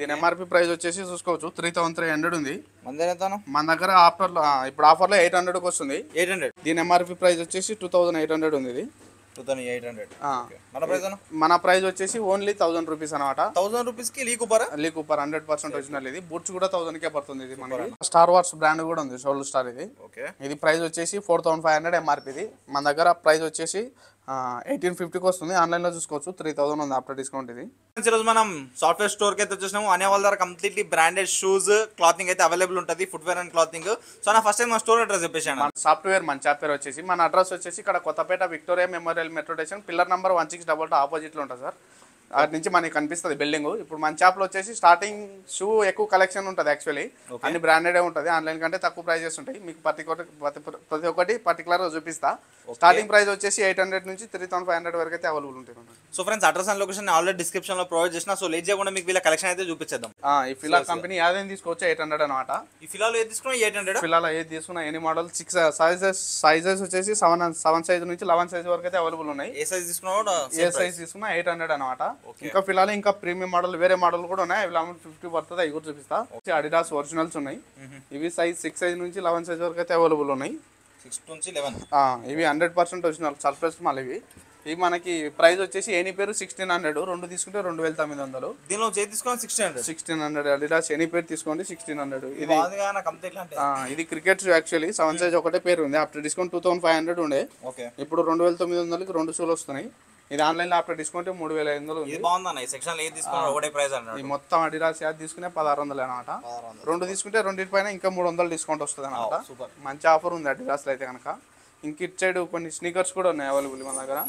దీని MRP price వచ్చేసి చూసుకోవచ్చు త్రీ థౌసండ్ త్రీ హండ్రెడ్ ఉంది మంది ఎంత మన దగ్గర ఆఫర్ ఇప్పుడు ఆఫర్లో ఎయిట్ హండ్రెడ్కి వస్తుంది ఎయిట్ హండ్రెడ్ దీని ఎంఆర్పి ప్రైస్ వచ్చేసి టూ థౌసండ్ ఎయిట్ హండ్రెడ్ ఉంది ఇది టూ థౌసండ్ ఎయిట్ హండ్రెడ్ ఆ. మన ప్రైస్ అన్న మన ప్రైస్ వచ్చేసి ఓన్లీ థౌసండ్ రూపీస్ అనమాట థౌసండ్ రూపీస్కి లీ కూపరా Lee Cooper hundred percent original ఇది బూట్స్ కూడా థౌసండ్ కే పడుతుంది ఇది మనకి స్టార్ వార్స్ బ్రాండ్ కూడా ఉంది సోల్ స్టార్ ఇది ఓకే ఇది ప్రైస్ వచ్చేసి four thousand five hundred MRP ఇది మన దగ్గర ప్రైస్ వచ్చేసి ఎయిటీన్ ఫిఫ్టీకి వస్తుంది ఆన్లైన్లో చూసుకోవచ్చు త్రీ థౌసండ్ ఉంది ఆఫ్టర్ డిస్కౌంట్ ఇది ఈరోజు మనం సాఫ్ట్వేర్ స్టోర్ కి అయితే వచ్చేసినాము అనే వాళ్ళ దగ్గర కంప్లీట్లీ బ్రాండెడ్ షూస్ క్లాతింగ్ అయితే అవైలబుల్ ఉంటుంది ఫుట్వేర్ అండ్ క్లాతింగ్ సో నా ఫస్ట్ టైం మా స్టోర్ అడ్రస్ చెప్పేసాను మన సాఫ్ట్వేర్ మన సాఫ్ట్వేర్ వచ్చేసి మన అడ్రస్ వచ్చేసి ఇక్కడ Kothapeta Victoria Memorial metro station pillar number one six double two ఆపోజిట్లో ఉంటుంది సార్ అటు నుంచి మనకి కనిపిస్తుంది బిల్డింగ్ ఇప్పుడు మన షాప్లో వచ్చేసి స్టార్టింగ్ షూ ఎక్కువ కలెక్షన్ ఉంటుంది యాక్చువల్లీ అన్ని బ్రాండెడే ఉంటుంది ఆన్లైన్ కంటే తక్కువ ప్రైజెస్ ఉంటాయి మీకు ప్రతి ఒక్కటి ప్రతి ప్రతి ఒక్కటి పర్టికులర్గా చూపిస్తా స్టార్టింగ్ ప్రైస్ వచ్చేసి ఎయిట్ హండ్రెడ్ నుంచి త్రీ థౌసండ్ ఫైవ్ హండ్రెడ్ వరకు అయితే అవైలబుల్ ఉంటుంది మనకి. So friends address and location already description లో ప్రొవైడ్ చేసిన సో లేట్ చేయకుండా మీకు వీళ్ళ కలెక్షన్ అయితే చూపించేద్దాం ఆ, ఈ ఫిలా కంపెనీ యాదేం తీసుకోవచ్చు ఎయిట్ హండ్రెడ్ అనమాట ఈ ఫిలాలో ఏది తీసుకున్నా ఎయిట్ హండ్రెడ్ పిల్లల ఏది తీసుకున్నా any model six sizes sizes వచ్చేసి సెవెన్ సెవెన్ సైజ్ నుంచి లెవెన్ సైజ్ వరకు అయితే అవైలబుల్ ఉన్నాయి ఏ సైజ్ తీసుకున్నా కూడా ఏ సైజ్ తీసుకున్నా ఎయిట్ హండ్రెడ్ అనమాట ఇంకా పిల్లలు ఇంకా ప్రీమియం మోడల్ వేరే మోడల్ కూడా ఉన్నాయి అవి లెవెన్ ఫిఫ్టీ పడుతుంది అవి కూడా చూపిస్తా అడిడాస్ ఒరిజినల్స్ ఉన్నాయి ఇవి సైజ్ సిక్స్ సైజ్ నుంచి లెవెన్ సైజ్ వరకు అయితే అవైలబుల్ ఉన్నాయి సిక్స్ నుంచి లెవెన్ ఆ, ఇవి హండ్రెడ్ పర్సెంట్ ఒరిజినల్ సర్ప్రైజ్ మళ్ళీ ఇవి ఇవి మనకి ప్రైస్ వచ్చేసి ఎనీ పేరు సిక్స్టీన్ హండ్రెడ్ రెండు తీసుకుంటే రెండు వేల తొమ్మిది వందలు దీనిలో చేతి తీసుకున్నా sixty hundred sixteen hundred Adidas any pair తీసుకోండి సిక్స్టీన్ హండ్రెడ్ ఇది బాగుంది కానీ కంప్లీట్ అంటే ఆ, ఇది క్రికెట్ యాక్చువల్లీ సెవెన్ సైజ్ ఒకటే పేరు ఉంది after discount two thousand five hundred ఉండే ఓకే ఇప్పుడు రెండు వేల తొమ్మిది వందలకి రెండు షూలు వస్తున్నాయి ఇది ఆన్లైన్లో ఆఫ్టర్ డిస్కౌంట్ మూడు వేల ఐదు వందలు ఉంది ఇది బాగుందన్న ఈ సెక్షన్ లో ఏది తీసుకున్నా ఒకటే ప్రైస్ ఈ అన్నాడు మొత్తం అడిడాస్ యాడ్ తీసుకునే పదహారు వందలు అనమాట రెండు తీసుకుంటే రెండింటి పైన ఇంకా మూడు వందలు డిస్కౌంట్ వస్తుంది అనమాట సూపర్ మంచి ఆఫర్ ఉంది అడిడాస్లో అయితే కనుక ఇంక ఇటు సైడ్ కొన్ని స్నీకర్స్ కూడా ఉన్నాయి అవైలబుల్ మన దగ్గర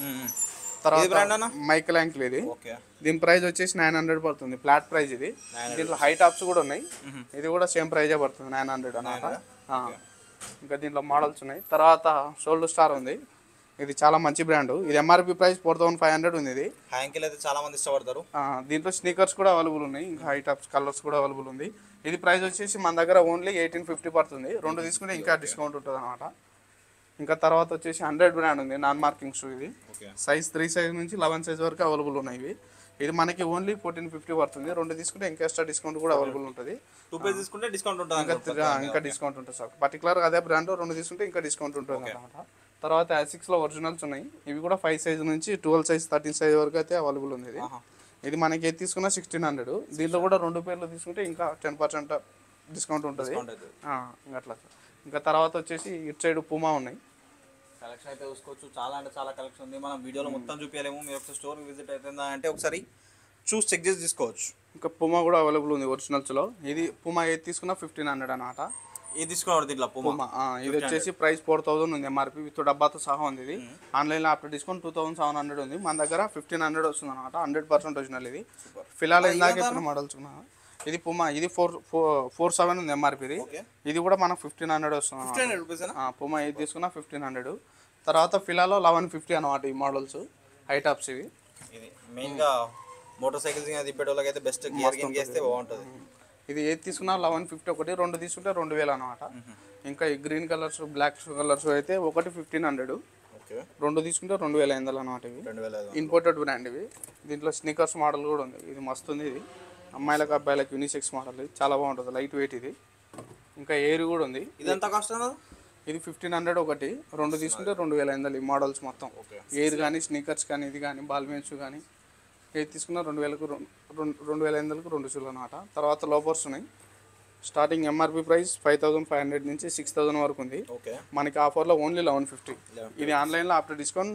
ఇది brand అన్న? తర్వాత మైకల్ యాంకిల్ ఇది ఓకే దీని ప్రైస్ వచ్చేసి నైన్ హండ్రెడ్ పడుతుంది ఫ్లాట్ ప్రైస్ ఇది దీంట్లో హై టాప్స్ కూడా ఉన్నాయి ఇది కూడా సేమ్ ప్రైజే పడుతుంది నైన్ హండ్రెడ్ అనమాట ఆ. ఇంకా దీంట్లో మోడల్స్ ఉన్నాయి తర్వాత షోల్డర్ స్టార్ ఉంది ఇది చాలా మంచి బ్రాండ్ ఇది MRP price four thousand five hundred ఉంది ఇది హ్యాంకిల్ అయితే చాలా మంది ఇష్టపడతారు ఆ, దీంట్లో స్నీకర్స్ కూడా అవైలబుల్ ఉన్నాయి ఇంకా హై టాప్స్ కలర్స్ కూడా అవైలబుల్ ఉంది ఇది ప్రైస్ వచ్చేసి మన దగ్గర ఓన్లీ ఎయిటీన్ ఫిఫ్టీ పడుతుంది రెండు తీసుకుంటే ఇంకా డిస్కౌంట్ ఉంటుంది అనమాట ఇంకా తర్వాత వచ్చేసి హండ్రెడ్ బ్రాండ్ ఉంది నాన్ మార్కింగ్ షూ ఇది ఓకే సైజ్ త్రీ సైజ్ నుంచి లెవెన్ సైజ్ వరకు అవైలబుల్ ఉన్నాయి ఇవి ఇది మనకి ఓన్లీ ఫోర్టీన్ ఫిఫ్టీ పడుతుంది రెండు తీసుకుంటే ఇంకా ఎక్స్ట్రా డిస్కౌంట్ కూడా అవైలబుల్ ఉంటుంది టూ పేజ్ తీసుకుంటే డిస్కౌంట్ ఉంటుంది ఇంకా తిరగా- ఇంకా డిస్కౌంట్ ఉంటుంది సార్ పర్టికులర్ అదే బ్రాండ్ రెండు తీసుకుంటే ఇంకా డిస్కౌంట్ ఉంటుంది అనమాట తర్వాత యాసిక్స్లో ఒరిజినల్స్ ఉన్నాయి ఇవి కూడా ఫైవ్ సైజ్ నుంచి ట్వెల్వ్ సైజ్ థర్టీన్ సైజ్ వరకు అయితే అవైలబుల్ ఉంది ఇది ఇది మనకి ఏది తీసుకున్నా సిక్స్టీన్ హండ్రెడ్ దీంట్లో కూడా రెండు పేర్లు తీసుకుంటే ఇంకా టెన్ పర్సెంట్ డిస్కౌంట్ ఉంటుంది డిస్కౌంట్ అవుతుంది ఆ, ఇంకా అట్లా సార్ ఇంకా తర్వాత వచ్చేసి ఇటు సైడ్ పూమా ఉన్నాయి కలెక్షన్ అయితే చూసుకోవచ్చు చాలా అంటే చాలా కలెక్షన్ ఉంది మనం వీడియోలో మొత్తం చూపించలేము మీరు ఒకసారి స్టోర్ విజిట్ అవుతుందా అంటే ఒకసారి చూసి చెక్ చేసి తీసుకోవచ్చు ఇంకా పూమా కూడా అవైలబుల్ ఉంది ఒరిజినల్స్లో ఇది పూమా ఏది తీసుకున్నా ఫిఫ్టీన్ హండ్రెడ్ అనమాట ఇది తీసుకోవాలి దీంట్లో పుమా పూమా ఆ, ఇది వచ్చేసి ప్రైస్ ఫోర్ థౌసండ్ ఉంది ఎంఆర్పి విత్ డబ్బాతో సహా ఉంది ఇది ఆన్లైన్లో after discount two thousand seven hundred ఉంది మన దగ్గర ఫిఫ్టీన్ హండ్రెడ్ వస్తుంది అనమాట హండ్రెడ్ పర్సెంట్ ఒరిజినల్ ఇది ఫిలాల్ ఇందాక ఎప్పుడు మోడల్స్ ఉన్నా ఇది పుమా ఇది ఫోర్ ఫోర్ సెవెన్ ఉంది ఎంఆర్పి ఇది ఓకే ఇది కూడా మనకు ఫిఫ్టీన్ హండ్రెడ్ వస్తుంది ఫిఫ్టీన్ అన్నమాట. హండ్రెడ్ రూపీస్ ఆ, పుమా ఇది తీసుకున్నా ఫిఫ్టీన్ హండ్రెడ్ తర్వాత ఫిలాలో లెవెన్ ఫిఫ్టీ అనమాట ఈ మోడల్స్ హై టాప్స్ ఇవి ఇది మెయిన్గా మోటార్ సైకిల్స్ తిప్పే వాళ్ళకి అయితే బెస్ట్ గేర్ గేమ్ చేస్తే బాగుంటుంది ఇది ఏది తీసుకున్నా లెవెన్ ఫిఫ్టీ ఒకటి రెండు తీసుకుంటే రెండు వేలు అనమాట ఇంకా ఈ గ్రీన్ కలర్స్ బ్లాక్ కలర్స్ అయితే ఒకటి ఫిఫ్టీన్ హండ్రెడ్ ఓకే రెండు తీసుకుంటే రెండు వేల ఐదు వందలు అనమాట ఇవి రెండు వేల ఐదు ఇంపోర్టెడ్ బ్రాండ్ ఇవి దీంట్లో స్నికర్స్ మోడల్ కూడా ఉంది ఇది మస్తు ఉంది ఇది అమ్మాయిలకు అబ్బాయిలకు యూనిసెక్స్ మోడల్ ఇది చాలా బాగుంటుంది లైట్ వెయిట్ ఇది ఇంకా ఎయిర్ కూడా ఉంది ఇది ఎంత కాస్ట్ అన్నది ఇది ఫిఫ్టీన్ హండ్రెడ్ ఒకటి రెండు తీసుకుంటే రెండు వేల ఐదు వందలు ఈ మోడల్స్ మొత్తం ఓకే ఎయిర్ కానీ స్నీకర్స్ కానీ ఇది కానీ బాల్మెన్స్ కానీ ఏది తీసుకున్నా రెండు వేలకు రెండు రెండు రెండు వేల ఐదు వందలకు రెండు షూలు అనమాట తర్వాత లోపర్స్ ఉన్నాయి starting MRP price five thousand five hundred నుంచి సిక్స్ థౌసండ్ వరకు ఉంది ఓకే మనకి ఆఫర్లో ఓన్లీ లెవెన్ ఫిఫ్టీ ఇది ఆన్లైన్లో ఆఫ్టర్ డిస్కౌంట్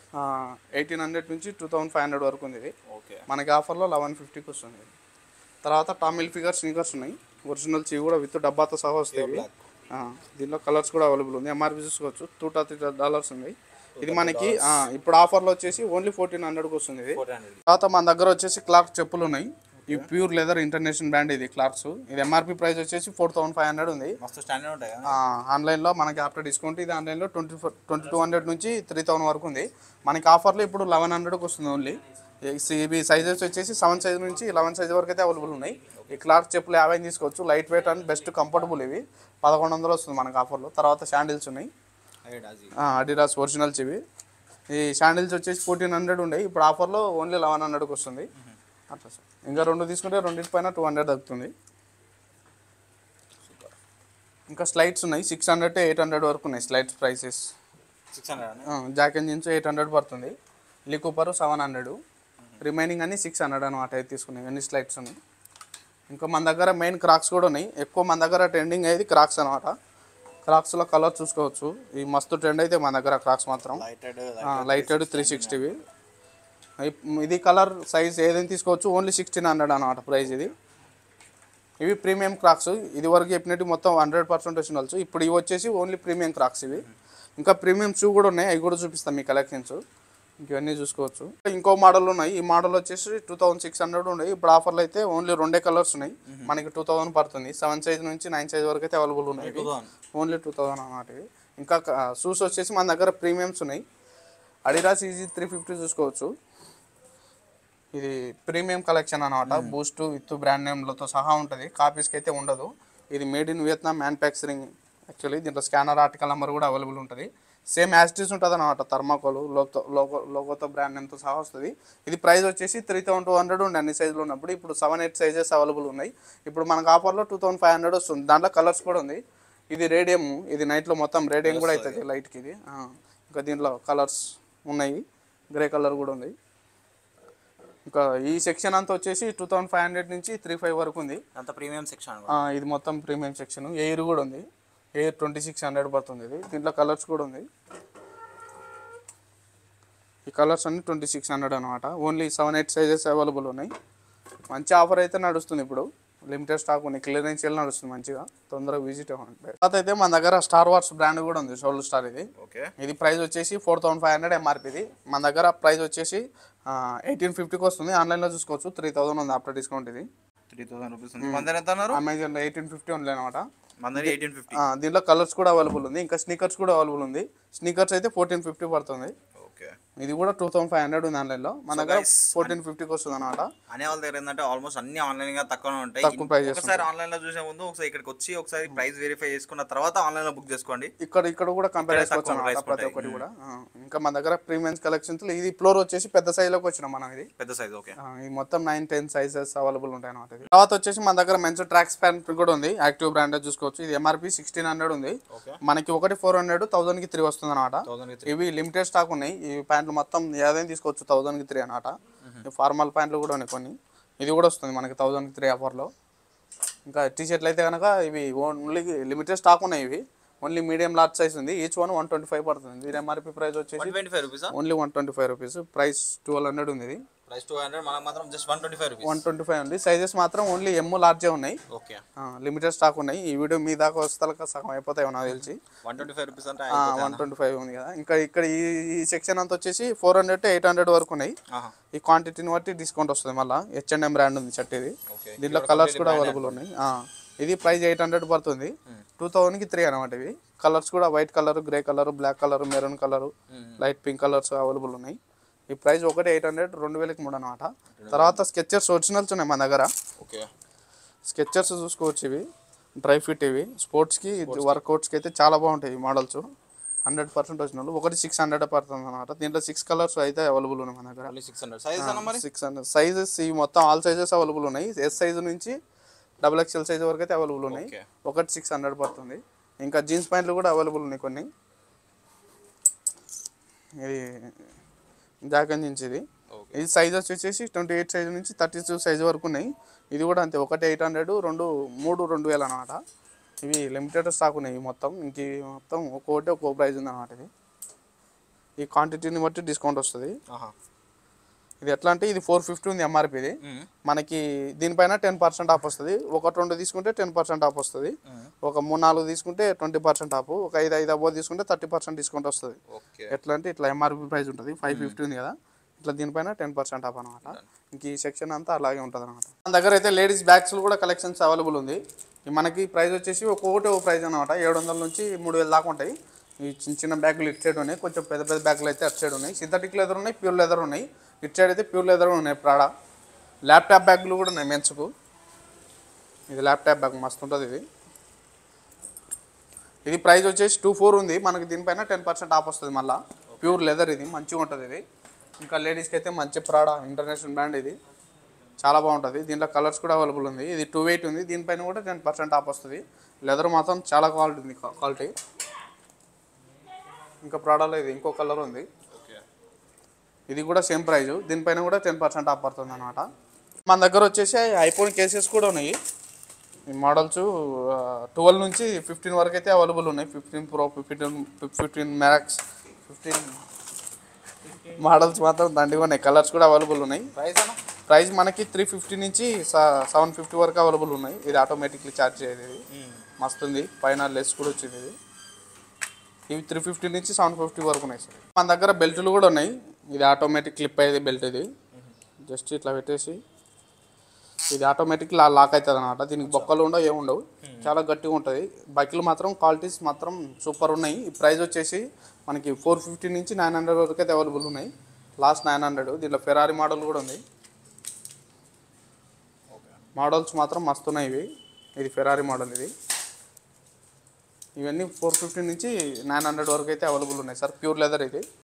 ఎయిటీన్ హండ్రెడ్ నుంచి టూ థౌసండ్ ఫైవ్ హండ్రెడ్ వరకు ఉంది ఇది ఓకే మనకి ఆఫర్లో లెవెన్ ఫిఫ్టీకి వస్తుంది ఇది. తర్వాత టామిల్ ఫిగర్ స్నీకర్స్ ఉన్నాయి ఒరిజినల్స్ ఇవి కూడా విత్ డబ్బాతో సహా వస్తాయి ఇవి. ఆ, దీంట్లో కలర్స్ కూడా అవైలబుల్ ఉంది ఎంఆర్పి చూసుకోవచ్చు టూ థర్టీ డాలర్స్ ఉంది ఇది మనకి ఆ, ఇప్పుడు ఆఫర్లో వచ్చేసి ఓన్లీ ఫోర్టీన్ హండ్రెడ్కి వస్తుంది ఇది ఫోర్ హండ్రెడ్ తర్వాత మన దగ్గర వచ్చేసి క్లాక్ చెప్పులు ఉన్నాయి ఈ ప్యూర్ లెదర్ ఇంటర్నేషనల్ బ్రాండ్ ఇది క్లాక్స్ ఇది ఎంఆర్పి ప్రైస్ వచ్చేసి ఫోర్ థౌసండ్ ఫైవ్ హండ్రెడ్ ఉంది మస్తు స్టాండర్డ్ ఉంటాయి కదా ఆ, ఆన్లైన్లో మనకి ఆఫ్టర్ డిస్కౌంట్ ఇది ఆన్లైన్లో twenty four twenty two hundred నుంచి త్రీ థౌసండ్ వరకు ఉంది మనకి ఆఫర్లో ఇప్పుడు లెవెన్ హండ్రెడ్కి వస్తుంది ఓన్లీ ఇవి సైజెస్ వచ్చేసి సెవెన్ సైజ్ నుంచి లెవెన్ సైజ్ వరకు అయితే అవైలబుల్ ఉన్నాయి ఈ క్లాక్ చెప్పులు యాభై తీసుకోవచ్చు light weight and best comfortable ఇవి పదకొండు వందలు వస్తుంది మనకి ఆఫర్లో తర్వాత శాండిల్స్ ఉన్నాయి అది అడిడాస్ ఒరిజినల్స్ ఇవి ఈ శాండిల్స్ వచ్చేసి ఫోర్టీన్ హండ్రెడ్ ఉండే ఇప్పుడు ఆఫర్లో ఓన్లీ లెవెన్ హండ్రెడ్కి వస్తుంది అట్లా సార్ ఇంకా రెండు తీసుకుంటే రెండింటి పైన టూ హండ్రెడ్ తగ్గుతుంది ఇంకా స్లైడ్స్ ఉన్నాయి six hundred to eight hundred వరకు ఉన్నాయి slides prices six hundred Jack and Jones eight hundred పడుతుంది Lee Cooper seven hundred remaining అన్ని సిక్స్ హండ్రెడ్ అనమాట అయితే తీసుకున్నాయి అన్ని స్లైడ్స్ ఉన్నాయి ఇంకా మన దగ్గర మెయిన్ క్రాక్స్ కూడా ఉన్నాయి ఎక్కువ మన దగ్గర ట్రెండింగ్ అయ్యేది క్రాక్స్ అనమాట క్రాక్స్లో కలర్ చూసుకోవచ్చు ఈ మస్తు ట్రెండ్ అయితే మన దగ్గర క్రాక్స్ మాత్రం లైటెడ్ లైటెడ్ త్రీ సిక్స్టీవి ఇది కలర్ సైజ్ ఏదైనా తీసుకోవచ్చు ఓన్లీ సిక్స్టీన్ హండ్రెడ్ అనమాట ప్రైస్ ఇది ఇవి ప్రీమియం క్రాక్స్ ఇది వరకు చెప్పినట్టు మొత్తం హండ్రెడ్ పర్సెంట్ వచ్చిన ఇప్పుడు ఇవి వచ్చేసి ఓన్లీ ప్రీమియం క్రాక్స్ ఇవి ఇంకా ప్రీమియం షూ కూడా ఉన్నాయి అవి కూడా చూపిస్తాం మీ కలెక్షన్స్ ఇవన్నీ చూసుకోవచ్చు ఇంకో మోడల్ ఉన్నాయి ఈ మోడల్ వచ్చేసి టూ థౌసండ్ సిక్స్ హండ్రెడ్ ఉన్నాయి ఇప్పుడు ఆఫర్లు అయితే ఓన్లీ రెండే కలర్స్ ఉన్నాయి మనకి టూ థౌసండ్ పడుతుంది సెవెన్ సైజ్ నుంచి నైన్ సైజ్ వరకు అయితే అవైలబుల్ ఉన్నాయి ఇవి. ఓన్లీ టూ థౌసండ్ అన్నమాట ఇవి ఇంకా షూస్ వచ్చేసి మన దగ్గర ప్రీమియమ్స్ ఉన్నాయి అడిడాస్ ఈజీ త్రీ ఫిఫ్టీ చూసుకోవచ్చు ఇది ప్రీమియం కలెక్షన్ అనమాట బూస్ట్ విత్ బ్రాండ్ నేమ్లతో సహా ఉంటుంది కాపీస్కి అయితే ఉండదు ఇది made in Vietnam manufacturing actually దీంట్లో స్కానర్ ఆర్టికల్ నెంబర్ కూడా అవైలబుల్ ఉంటుంది సేమ్ యాస్టిస్ ఉంటుంది అనమాట థర్మాకోల్ లోగో లోగో లోగోతో బ్రాండ్ నేమ్తో సహా వస్తుంది ఇది ప్రైస్ వచ్చేసి త్రీ థౌసండ్ టూ హండ్రెడ్ ఉండే అన్ని సైజులు ఉన్నప్పుడు ఇప్పుడు సెవెన్ ఎయిట్ సైజెస్ అవైలబుల్ ఉన్నాయి ఇప్పుడు మనకు ఆఫర్లో టూ థౌసండ్ ఫైవ్ హండ్రెడ్ వస్తుంది దాంట్లో కలర్స్ కూడా ఉంది ఇది రేడియం ఇది నైట్లో మొత్తం రేడియం కూడా అవుతుంది లైట్కి ఇది ఆ, ఇంకా దీంట్లో కలర్స్ ఉన్నాయి గ్రే కలర్ కూడా ఉంది ఇంకా ఈ సెక్షన్ అంతా వచ్చేసి టూ థౌసండ్ ఫైవ్ హండ్రెడ్ నుంచి త్రీ ఫైవ్ వరకు ఉంది అంత ప్రీమియం సెక్షన్ ఆ, ఇది మొత్తం ప్రీమియం సెక్షన్ ఎయిర్ కూడా ఉంది ఎయిర్ ట్వంటీ సిక్స్ హండ్రెడ్ పడుతుంది ఇది దీంట్లో కలర్స్ కూడా ఉంది ఈ కలర్స్ అన్ని ట్వంటీ సిక్స్ హండ్రెడ్ అనమాట only seven eight sizes available ఉన్నాయి మంచి ఆఫర్ అయితే నడుస్తుంది ఇప్పుడు లిమిటెడ్ స్టాక్ ఉంది క్లియరెన్స్ సేల్ నడుస్తుంది మంచిగా తొందరగా విజిట్ అవ్వండి తర్వాత అయితే మన దగ్గర స్టార్ వార్స్ బ్రాండ్ కూడా ఉంది సోల్ స్టార్ ఇది ఓకే ఇది ప్రైస్ వచ్చేసి ఫోర్ థౌసండ్ ఫైవ్ హండ్రెడ్ ఎంఆర్పీది మన దగ్గర ప్రైస్ వచ్చేసి ఎయిటీన్ ఫిఫ్టీకి వస్తుంది ఆన్లైన్లో చూసుకోవచ్చు త్రీ థౌసండ్ ఉంది ఆఫ్టర్ డిస్కౌంట్ ఇది త్రీ థౌసండ్ రూపీస్ ఉంది మందర్ ఎంత అన్నారు అమెజాన్లో ఎయిటీన్ ఫిఫ్టీ ఉంది అనమాట మందరి ఎయిటీన్ ఫిఫ్టీ దీంట్లో కలర్స్ కూడా అవైలబుల్ ఉంది ఇంకా స్నీకర్స్ కూడా అవైలబుల్ ఉంది స్నీకర్స్ అయితే ఫోర్టీన్ ఫిఫ్టీ పడుతుంది ఓకే ఇది కూడా టూ థౌసండ్ ఫైవ్ హండ్రెడ్ ఉంది ఆన్లైన్లో మన దగ్గర ఫోర్టీన్ ఫిఫ్టీకి వస్తుంది అనమాట అనే వాళ్ళ దగ్గర ఏంటంటే ఆల్మోస్ట్ అన్ని ఆన్లైన్ గా తక్కువనే ఉంటాయి తక్కువ prices ఒకసారి ఆన్లైన్ లో చూసే ముందు ఒకసారి ఇక్కడికి వచ్చి ఒకసారి ప్రైస్ వెరిఫై చేసుకున్న తర్వాత ఆన్లైన్ లో బుక్ చేసుకోండి ఇక్కడ ఇక్కడ కూడా కంపేర్ ఇక్కడ చేసుకోవచ్చు తక్కువ అన్నమాట price ప్రతి ఉంటాయి. ఒక్కటి కూడా ఆ, ఇంకా మన దగ్గర ప్రీమియం కలెక్షన్స్ ఇది ఫ్లోర్ వచ్చేసి పెద్ద సైజులోకి వచ్చినాం మనం ఇది పెద్ద సైజ్ ఓకే ఆ, ఇది మొత్తం నైన్ టెన్ సైజెస్ అవైలబుల్ ఉంటాయి అన్నమాట ఇది తర్వాత వచ్చేసి మన దగ్గర మెన్స్ ట్రాక్స్ ప్యాంట్ కూడా ఉంది యాక్టివ్ బ్రాండ్ చూసుకోవచ్చు ఇది ఎంఆర్పి సిక్స్టీన్ హండ్రెడ్ ఉంది ఓకే మనకి ఒకటి ఫోర్ హండ్రెడ్ థౌసండ్ కి త్రీ వస్తుంది అనమాట థౌసండ్ ఇవి లిమిటెడ్ స్టాక్ ఉన్నాయి ఈ ప్యాంట్లు మొత్తం ఏదైనా తీసుకోవచ్చు థౌసండ్ కి త్రీ అనమాట ఫార్మల్ ప్యాంట్లు కూడా ఉన్నాయి కొన్ని ఇది కూడా వస్తుంది మనకి థౌసండ్ కి త్రీ ఆఫర్లో ఇంకా టీ షర్ట్లు అయితే కనుక ఇవి ఓన్లీ లిమిటెడ్ స్టాక్ ఉన్నాయి ఇవి ఓన్లీ మీడియం లార్జ్ సైజ్ ఉంది each one one twenty five పడుతుంది దీని ఎంఆర్పి ప్రైస్ వచ్చేసి one twenty five rupees only one twenty five rupees price twelve hundred ఉంది ఇది ప్రైస్ టూ హండ్రెడ్ మనకు మాత్రం just one twenty five rupees one twenty five ఉంది sizes మాత్రం only M లార్జే ఉన్నాయి ఓకే లిమిటెడ్ స్టాక్ ఉన్నాయి ఈ వీడియో మీ దాకా వస్తాక సగం అయిపోతాయి నాకు తెలిసి వన్ ట్వంటీ ఫైవ్ రూపీస్ అంటే వన్ ట్వంటీ ఫైవ్ ఉంది కదా ఇంకా ఇక్కడ ఈ ఈ సెక్షన్ అంతా వచ్చేసి four hundred to eight hundred వరకు ఉన్నాయి ఆహా. ఈ క్వాంటిటీని బట్టి డిస్కౌంట్ వస్తుంది మళ్ళీ హెచ్ఎండ్ఎం బ్రాండ్ ఉంది షర్ట్ ఇది ఓకే దీంట్లో కలర్స్ కూడా అవైలబుల్ ఉన్నాయి ఆ, ఇది ప్రైస్ ఎయిట్ హండ్రెడ్ పడుతుంది టూ థౌజండ్కి త్రీ అనమాట ఇవి కలర్స్ కూడా white colour grey colour black colour maroon colour light pink colours available ఉన్నాయి ఈ ప్రైస్ ఒకటి ఎయిట్ హండ్రెడ్ రెండు వేలకి మూడు అనమాట తర్వాత స్కెచర్స్ ఒరిజినల్స్ ఉన్నాయి మన దగ్గర ఓకే స్కెచర్స్ చూసుకోవచ్చు ఇవి డ్రై ఫిట్ ఇవి స్పోర్ట్స్కి వర్కౌట్స్కి అయితే చాలా బాగుంటాయి ఈ మోడల్స్ హండ్రెడ్ పర్సెంట్ వచ్చిన వాళ్ళు ఒకటి సిక్స్ హండ్రెడ్ పడుతుంది అనమాట దీంట్లో సిక్స్ కలర్స్ అయితే అవైలబుల్ ఉన్నాయి మన దగ్గర ఓన్లీ సిక్స్ హండ్రెడ్ సైజ్ అన్న మరి సిక్స్ హండ్రెడ్ సైజెస్ ఈ మొత్తం all sizes available S size సైజు నుంచి డబుల్ ఎక్స్ఎల్ సైజ్ వరకు అయితే అవైలబుల్ ఉన్నాయి Okay. ఒకటి సిక్స్ హండ్రెడ్ పడుతుంది ఇంకా జీన్స్ ప్యాంట్లు కూడా అవైలబుల్ ఉన్నాయి కొన్ని ఇది జాకన్ జీన్స్ ఇది ఓకే ఇది సైజ్ వచ్చేసి ట్వంటీ ఎయిట్ సైజ్ నుంచి థర్టీ టూ సైజ్ వరకు ఉన్నాయి ఇది కూడా అంతే ఒకటి ఎయిట్ హండ్రెడ్ రెండు మూడు రెండు వేలు అనమాట ఇవి లిమిటెడ్ స్టాక్ ఉన్నాయి ఇవి మొత్తం ఇంక ఇవి మొత్తం ఒక్కొక్కటి ఒక్కో ప్రైస్ ఉంది అనమాట ఇది ఈ క్వాంటిటీని బట్టి డిస్కౌంట్ వస్తుంది ఆహా ఇది ఎట్లా అంటే ఇది ఫోర్ ఫిఫ్టీ ఉంది ఎంఆర్పి ఇది మనకి దీనిపైన టెన్ పర్సెంట్ ఆఫ్ వస్తుంది ఒకటి రెండు తీసుకుంటే టెన్ పర్సెంట్ ఆఫ్ వస్తుంది ఒక మూడు నాలుగు తీసుకుంటే ట్వంటీ పర్సెంట్ ఆఫ్ ఒక ఐదు ఐదు అబ్బో తీసుకుంటే థర్టీ పర్సెంట్ డిస్కౌంట్ వస్తుంది ఓకే ఎట్లా అంటే ఇట్లా ఎంఆర్పి ప్రైస్ ఉంటుంది ఫైవ్ ఫిఫ్టీ ఉంది కదా ఇట్లా దీనిపైన టెన్ పర్సెంట్ ఆఫ్ అనమాట ఇంక ఈ సెక్షన్ అంతా అలాగే ఉంటుంది అనమాట మన దగ్గర అయితే లేడీస్ బ్యాగ్స్ కూడా కలెక్షన్స్ అవైలబుల్ ఉంది ఈ మనకి ప్రైస్ వచ్చేసి ఒక్కొక్కటి ఒక ప్రైస్ అనమాట ఏడు వందల నుంచి మూడు వేలు దాకా ఉంటాయి ఈ చిన్న చిన్న బ్యాగులు ఇటు సైడ్ ఉన్నాయి కొంచెం పెద్ద పెద్ద బ్యాగులు అయితే అటు సైడ్ ఉన్నాయి సింథటిక్ లెదర్ ఉన్నాయి ప్యూర్ లెదర్ ఉన్నాయి ఇటు సైడ్ అయితే ప్యూర్ లెదర్ ఉన్నాయి ప్రాడా ల్యాప్టాప్ బ్యాగులు కూడా ఉన్నాయి మెన్స్కు ఇది ల్యాప్టాప్ బ్యాగ్ మస్తు ఉంటుంది ఇది ఇది ప్రైస్ వచ్చేసి టూ ఫోర్ ఉంది మనకి దీనిపైన టెన్ పర్సెంట్ ఆఫ్ వస్తుంది మళ్ళీ ప్యూర్ లెదర్ ఇది మంచిగా ఉంటుంది ఇది ఇంకా లేడీస్కి అయితే మంచి ప్రాడా ఇంటర్నేషనల్ బ్రాండ్ ఇది చాలా బాగుంటుంది దీంట్లో కలర్స్ కూడా అవైలబుల్ ఉంది ఇది టూ వెయిట్ ఉంది దీనిపైన కూడా టెన్ పర్సెంట్ ఆఫ్ వస్తుంది లెదర్ మాత్రం చాలా క్వాలిటీ ఉంది క్వాలిటీ ఇంకా ప్రోడక్ట్లో ఇది ఇంకో కలర్ ఉంది ఇది కూడా సేమ్ ప్రైస్ దీనిపైన కూడా టెన్ పర్సెంట్ ఆఫ్ పడుతుంది అనమాట మన దగ్గర వచ్చేసి ఐఫోన్ కేసెస్ కూడా ఉన్నాయి ఈ మోడల్స్ ట్వెల్వ్ నుంచి ఫిఫ్టీన్ వరకు అయితే అవైలబుల్ ఉన్నాయి fifteen pro fifteen fifteen max fifteen models మాత్రం దండిగా ఉన్నాయి కలర్స్ కూడా అవైలబుల్ ఉన్నాయి ప్రైస్ అన్న ప్రైస్ మనకి త్రీ ఫిఫ్టీ నుంచి సెవెన్ ఫిఫ్టీ వరకు అవైలబుల్ ఉన్నాయి ఇది ఆటోమేటిక్లీ ఛార్జ్ అయ్యేది ఇది మస్తు ఉంది పైన లెస్ కూడా వచ్చింది ఇది ఇవి త్రీ ఫిఫ్టీ నుంచి సెవెన్ ఫిఫ్టీ వరకు ఉన్నాయి సార్ మన దగ్గర బెల్ట్లు కూడా ఉన్నాయి ఇది ఆటోమేటిక్ క్లిప్ అయ్యేది బెల్ట్ ఇది జస్ట్ ఇట్లా పెట్టేసి ఇది ఆటోమేటిక్ లా లాక్ అవుతుంది అనమాట దీనికి బొక్కలు ఉండవు ఏముండవు చాలా గట్టిగా ఉంటుంది బైకులు మాత్రం క్వాలిటీస్ మాత్రం సూపర్ ఉన్నాయి ఈ ప్రైస్ వచ్చేసి మనకి ఫోర్ ఫిఫ్టీ నుంచి నైన్ హండ్రెడ్ వరకు అయితే అవైలబుల్ ఉన్నాయి లాస్ట్ నైన్ హండ్రెడ్ దీంట్లో ఫెరారీ మోడల్ కూడా ఉంది మోడల్స్ మాత్రం మస్తున్నాయి ఇవి ఇది ఫెరారీ మోడల్ ఇది ఇవన్నీ ఫోర్ ఫిఫ్టీ నుంచి నైన్ హండ్రెడ్ వరకు అయితే అవైలబుల్ ఉన్నాయి సార్ ప్యూర్ లెదర్ ఇది